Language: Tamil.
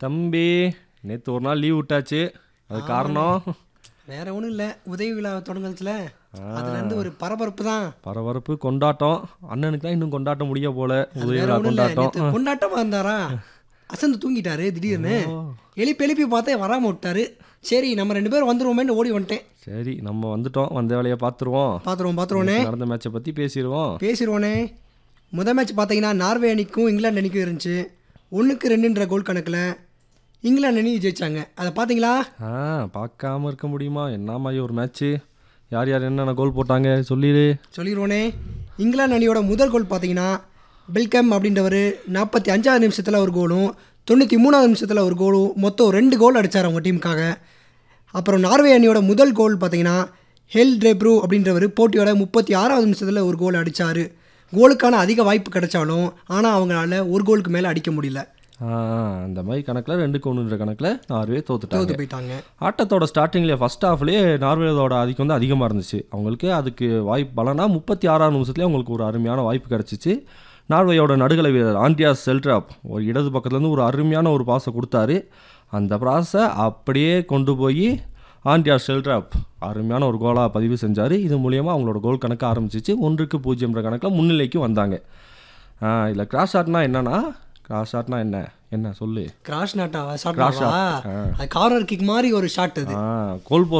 தம்பி நேற்று ஒரு நாள் லீவ் விட்டாச்சு அது காரணம் வேற ஒன்றும் இல்லை உதவி விழா தொடங்குச்சுல அதுல இருந்து ஒரு பரபரப்பு தான் பரபரப்பு கொண்டாட்டம் அண்ணனுக்கு தான் இன்னும் கொண்டாட்ட முடிய போல உதவி வேற விழா ஒன்றும் இல்லை கொண்டாட்டம் நேற்று கொண்டாட்டமா இருந்தாரா அசந்து தூங்கிட்டாரு திடீர்னு எழுப்பி எழுப்பி பார்த்தே வராம விட்டாரு சரி நம்ம ரெண்டு பேரும் வந்துருவோமேன்னு ஓடி வந்துட்டேன் சரி நம்ம வந்துட்டோம் வந்த வேலையை பார்த்துருவோம் பார்த்துருவோம் பார்த்துருவோனே நடந்த மேட்சை பற்றி பேசிடுவோம் பேசிடுவோனே முத மேட்ச் பார்த்தீங்கன்னா நார்வே அணிக்கும் இங்கிலாந்து அணிக்கும் இருந்துச்சு ஒன்றுக்கு ரெண்டுன்ற கோல் கணக்கில் இங்கிலாந்து அணி ஜெயிச்சாங்க அதை பார்த்தீங்களா ஆ பார்க்காம இருக்க முடியுமா என்ன மாதிரி ஒரு மேட்ச்சு யார் யார் என்னென்ன கோல் போட்டாங்க சொல்லிடு சொல்லிடுவோனே இங்கிலாந்து அணியோட முதல் கோல் பார்த்தீங்கன்னா பெல்கம் அப்படின்றவர் நாற்பத்தி அஞ்சாவது நிமிஷத்தில் ஒரு கோலும் தொண்ணூற்றி மூணாவது நிமிஷத்தில் ஒரு கோலும் மொத்தம் ரெண்டு கோல் அடித்தார் அவங்க டீமுக்காக அப்புறம் நார்வே அணியோட முதல் கோல் பார்த்தீங்கன்னா ஹெல் ட்ரேப்ரூ அப்படின்றவர் போட்டியோட முப்பத்தி ஆறாவது நிமிஷத்தில் ஒரு கோல் அடித்தார் கோலுக்கான அதிக வாய்ப்பு கிடைச்சாலும் ஆனால் அவங்களால ஒரு கோலுக்கு மேலே அடிக்க முடியல ஆ அந்த மாதிரி கணக்கில் ரெண்டுக்கு ஒன்றுன்ற கணக்கில் நார்வே தோத்துட்டாங்க தோத்து போயிட்டாங்க ஆட்டத்தோட ஸ்டார்டிங்லேயே ஃபஸ்ட் ஹாஃப்லேயே நார்வேதோட ஆதிக்கம் வந்து அதிகமாக இருந்துச்சு அவங்களுக்கு அதுக்கு வாய்ப்பு பலனா முப்பத்தி ஆறாம் நிமிஷத்துலேயே அவங்களுக்கு ஒரு அருமையான வாய்ப்பு கிடச்சிச்சு நார்வேயோட நடுகலை வீரர் ஆண்டியாஸ் செல்ட்ராப் ஒரு இடது பக்கத்துலேருந்து ஒரு அருமையான ஒரு பாஸை கொடுத்தாரு அந்த பாஸை அப்படியே கொண்டு போய் ஆண்டியா ஷெல்ட்ராப் அருமையான ஒரு கோலாக பதிவு செஞ்சார் இது மூலியமாக அவங்களோட கோல் கணக்கு ஆரம்பிச்சிச்சு ஒன்றுக்கு பூஜ்ஜியம்ன்ற கணக்கில் முன்னிலைக்கு வந்தாங்க இதில் கிராஸ் ஷாட்னா என்னன்னா கிராஸ் ஷாட்னா என்ன என்ன சொல்லு கிராஷ் நாட்டா ஷாட் Cross shot. அது கார்னர் கிக் மாதிரி ஒரு ஷாட் அது கோல்